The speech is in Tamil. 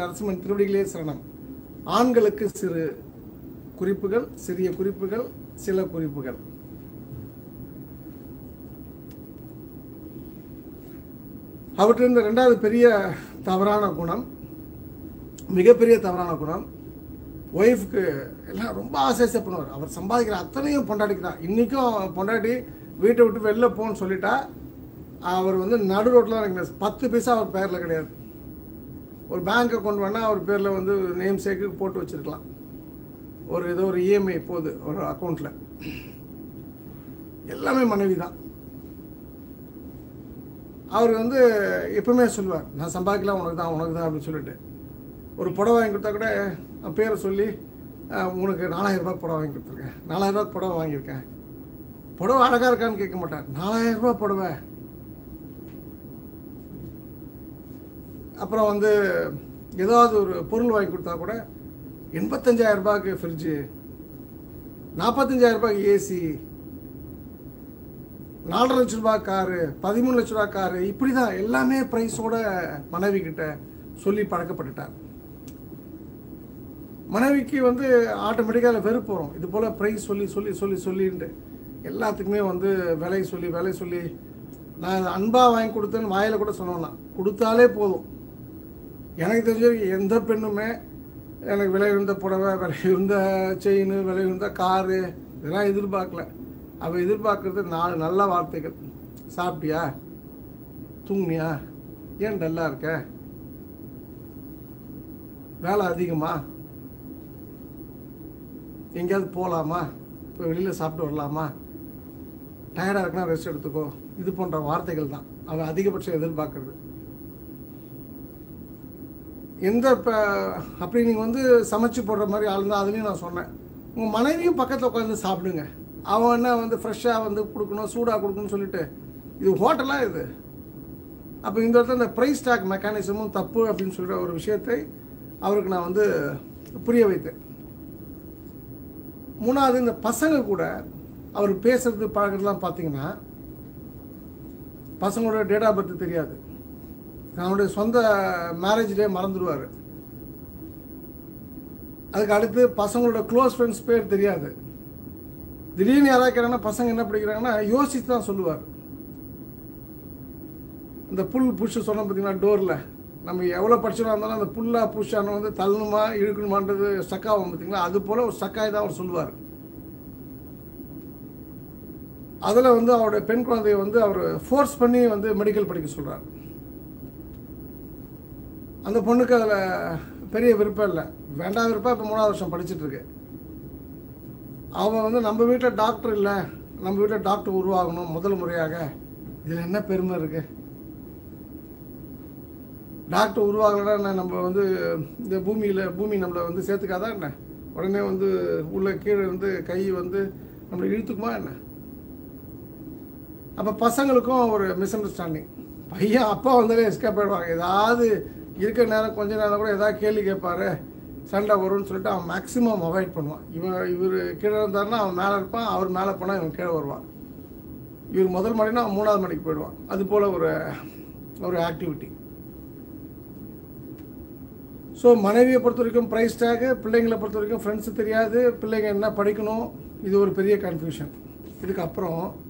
நரசிம்மன் திருவடிகளே சரணம் ஆண்களுக்கு சிறு குறிப்புகள் சிறிய குறிப்புகள் சில குறிப்புகள் அவர்கிட்ட இருந்த ரெண்டாவது பெரிய தவறான குணம் மிகப்பெரிய தவறான குணம் ஒய்ஃப்க்கு எல்லாம் ரொம்ப ஆசை பண்ணுவார் அவர் சம்பாதிக்கிற அத்தனையும் பொண்டாட்டிக்கு தான் இன்றைக்கும் பொண்டாட்டி வீட்டை விட்டு வெளில போன்னு சொல்லிட்டா அவர் வந்து நடு ரோட்டில் தான் எனக்கு பத்து பைசா அவர் பேரில் கிடையாது ஒரு பேங்க் அக்கௌண்ட் வேணால் அவர் பேரில் வந்து நேம் சேக்கு போட்டு வச்சுருக்கலாம் ஒரு ஏதோ ஒரு இஎம்ஐ போகுது ஒரு அக்கௌண்ட்டில் எல்லாமே மனைவி தான் அவர் வந்து எப்பவுமே சொல்லுவார் நான் சம்பாதிக்கலாம் உனக்கு தான் உனக்கு தான் அப்படின்னு சொல்லிட்டு ஒரு புடவை வாங்கி கொடுத்தா கூட அவன் பேரை சொல்லி அஹ், உனக்கு நாலாயிரம் ரூபாய் புடவை வாங்கி கொடுத்துருக்கேன் நாலாயிரம் ரூபாய் புடவை வாங்கியிருக்கேன் புடவை அழகாக இருக்கான்னு கேட்க மாட்டார் நாலாயிரம் ரூபாய் புடவை அப்புறம் வந்து ஏதாவது ஒரு பொருள் வாங்கி கொடுத்தா கூட எண்பத்தஞ்சாயிரம் ரூபாய்க்கு ஃப்ரிட்ஜு நாற்பத்தஞ்சாயிரம் ரூபாய்க்கு ஏசி நாலரை லட்ச ரூபாய் காரு பதிமூணு லட்ச ரூபாய் காரு இப்படி தான் எல்லாமே ப்ரைஸோட மனைவி கிட்ட சொல்லி பழக்கப்பட்டுட்டார் மனைவிக்கு வந்து ஆட்டோமேட்டிக்காக வெறுப்பு வரும் இது போல் ப்ரைஸ் சொல்லி சொல்லி சொல்லி சொல்லிட்டு எல்லாத்துக்குமே வந்து விலை சொல்லி விலை சொல்லி நான் அன்பாக வாங்கி கொடுத்தேன்னு வாயில் கூட சொன்னோம்னா கொடுத்தாலே போதும் எனக்கு தெரிஞ்ச வரைக்கும் எந்த பெண்ணுமே எனக்கு விலை உயர்ந்த புடவை விலை உயர்ந்த செயின் விலை உயர்ந்த காரு இதெல்லாம் எதிர்பார்க்கல அவள் எதிர்பார்க்கறது நாலு நல்ல வார்த்தைகள் சாப்பிட்டியா தூங்குனியா ஏன் டல்லாக இருக்க வேலை அதிகமா எங்கேயாவது போகலாமா இப்போ வெளியில் சாப்பிட்டு வரலாமா டயர்டாக இருக்குன்னா ரெஸ்ட் எடுத்துக்கோ இது போன்ற வார்த்தைகள் தான் அவன் அதிகபட்சம் எதிர்பார்க்கறது எந்த இப்போ அப்படி நீங்கள் வந்து சமைச்சு போடுற மாதிரி ஆள் தான் அதுலேயும் நான் சொன்னேன் உங்கள் மனைவியும் பக்கத்தில் உட்காந்து சாப்பிடுங்க அவன் என்ன வந்து ஃப்ரெஷ்ஷாக வந்து கொடுக்கணும் சூடாக கொடுக்கணும்னு சொல்லிட்டு இது ஹோட்டலாக இது அப்போ இந்த இடத்துல இந்த ப்ரைஸ் டாக் மெக்கானிசமும் தப்பு அப்படின்னு சொல்கிற ஒரு விஷயத்தை அவருக்கு நான் வந்து புரிய வைத்தேன் மூணாவது இந்த பசங்க கூட அவர் பேசுறது பழகிறதுலாம் பார்த்தீங்கன்னா பசங்களோட டேட் ஆஃப் பர்த் தெரியாது அவனுடைய சொந்த மேரேஜ் டே மறந்துடுவார் அதுக்கு அடுத்து பசங்களோட க்ளோஸ் ஃப்ரெண்ட்ஸ் பேர் தெரியாது திடீர்னு யாராவது கேட்டாங்கன்னா பசங்க என்ன படிக்கிறாங்கன்னா யோசித்து தான் சொல்லுவார் இந்த புல் புஷ் சொன்னோம் பார்த்தீங்கன்னா டோரில் நம்ம எவ்வளோ படிச்சோம் இருந்தாலும் அந்த புல்லா புஷ்ஷான வந்து தள்ளணுமா இழுக்கணுமான்றது ஸ்டக்காகும் பார்த்தீங்களா அது போல் ஒரு ஸ்டக்காய் தான் அவர் சொல்லுவார் அதில் வந்து அவருடைய பெண் குழந்தைய வந்து அவர் ஃபோர்ஸ் பண்ணி வந்து மெடிக்கல் படிக்க சொல்கிறார் அந்த பொண்ணுக்கு அதில் பெரிய விருப்பம் இல்லை வேண்டாம் விருப்பம் இப்போ மூணாவது வருஷம் படிச்சுட்டு இருக்கு அவன் வந்து நம்ம வீட்டில் டாக்டர் இல்லை நம்ம வீட்டில் டாக்டர் உருவாகணும் முதல் முறையாக இதில் என்ன பெருமை இருக்குது டாக்டர் உருவாகலைன்னா நம்ம வந்து இந்த பூமியில் பூமி நம்மளை வந்து சேர்த்துக்காதா என்ன உடனே வந்து உள்ள கீழே வந்து கை வந்து நம்மளை இழுத்துக்குமா என்ன அப்போ பசங்களுக்கும் ஒரு மிஸ் அண்டர்ஸ்டாண்டிங் பையன் அப்பா வந்தாலே எஸ்கேப் ஆயிடுவாங்க ஏதாவது இருக்கிற நேரம் கொஞ்ச நேரம் கூட ஏதாவது கேள்வி கேட்பாரு சண்டை வரும்னு சொல்லிட்டு அவன் மேக்ஸிமம் அவாய்ட் பண்ணுவான் இவன் இவர் கீழே இருந்தாருன்னா அவன் மேலே இருப்பான் அவர் மேலே போனால் இவன் கீழே வருவான் இவர் முதல் மாடினா அவன் மூணாவது மாடிக்கு போயிடுவான் அது போல் ஒரு ஒரு ஆக்டிவிட்டி ஸோ மனைவியை பொறுத்த வரைக்கும் ப்ரைஸ் டேகு பிள்ளைங்களை பொறுத்த வரைக்கும் ஃப்ரெண்ட்ஸு தெரியாது பிள்ளைங்க என்ன படிக்கணும் இது ஒரு பெரிய கன்ஃபியூஷன் இதுக்கப்புறம்